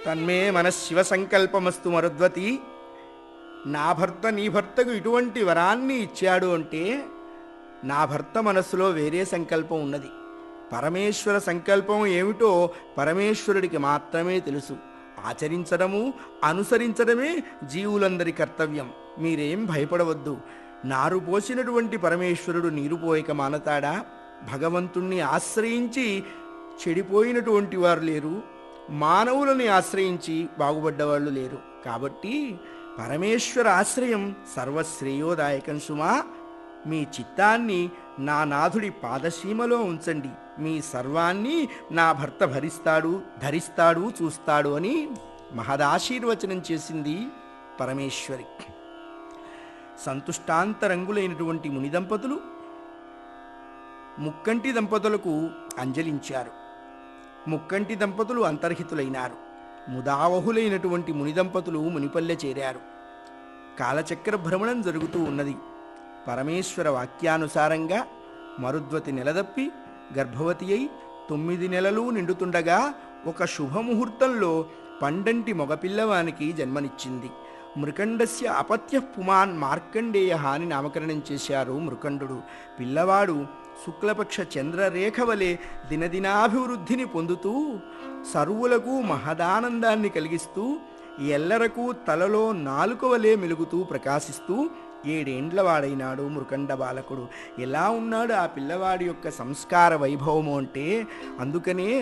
తన్మే మన శివ సంకల్పమస్తు మరుద్వతి నా భర్త నీ భర్తకు ఇటువంటి వరాన్ని ఇచ్చాడు అంటే నా భర్త మనస్సులో వేరే సంకల్పం ఉన్నది పరమేశ్వర సంకల్పం ఏమిటో పరమేశ్వరుడికి మాత్రమే తెలుసు ఆచరించడము అనుసరించడమే జీవులందరి కర్తవ్యం మీరేం భయపడవద్దు నారు పోసినటువంటి పరమేశ్వరుడు నీరు పోయక మానతాడా భగవంతుణ్ణి ఆశ్రయించి చెడిపోయినటువంటి వారు లేరు మానవులని ఆశ్రయించి బాగుపడ్డవాళ్ళు లేరు కాబట్టి పరమేశ్వర ఆశ్రయం సర్వశ్రేయోదాయకం సుమా మీ చిత్తాన్ని నా నాథుడి పాదసీమలో ఉంచండి మీ సర్వాన్ని నా భర్త భరిస్తాడు ధరిస్తాడు చూస్తాడు అని మహదాశీర్వచనం చేసింది పరమేశ్వరి సంతుష్టాంతరంగులైనటువంటి ముని దంపతులు ముక్కంటి దంపతులకు అంజలించారు ముక్కంటి దంపతులు అంతర్హితులైనారు ముదావహులైనటువంటి ముని దంపతులు మునిపల్లె చేరారు కాలచక్ర భ్రమణం జరుగుతూ ఉన్నది పరమేశ్వర వాక్యానుసారంగా మరుద్వతి నెలదప్పి గర్భవతి అయి తొమ్మిది నెలలు నిండుతుండగా ఒక శుభముహూర్తంలో పండంటి మగపిల్లవానికి జన్మనిచ్చింది మృకండస్య అపత్య పుమాన్ మార్కండేయ అని నామకరణం చేశారు మృకండు పిల్లవాడు శుక్లపక్ష చంద్రరేఖ వలె దినదినాభివృద్ధిని పొందుతూ సర్వులకు మహదానందాన్ని కలిగిస్తూ ఎల్లరకు తలలో నాలుక వలె మెలుగుతూ ప్రకాశిస్తూ ఏడేండ్ల వాడైనాడు మృకండ బాలకుడు ఎలా ఉన్నాడు ఆ పిల్లవాడి యొక్క సంస్కార వైభవము అంటే అందుకనే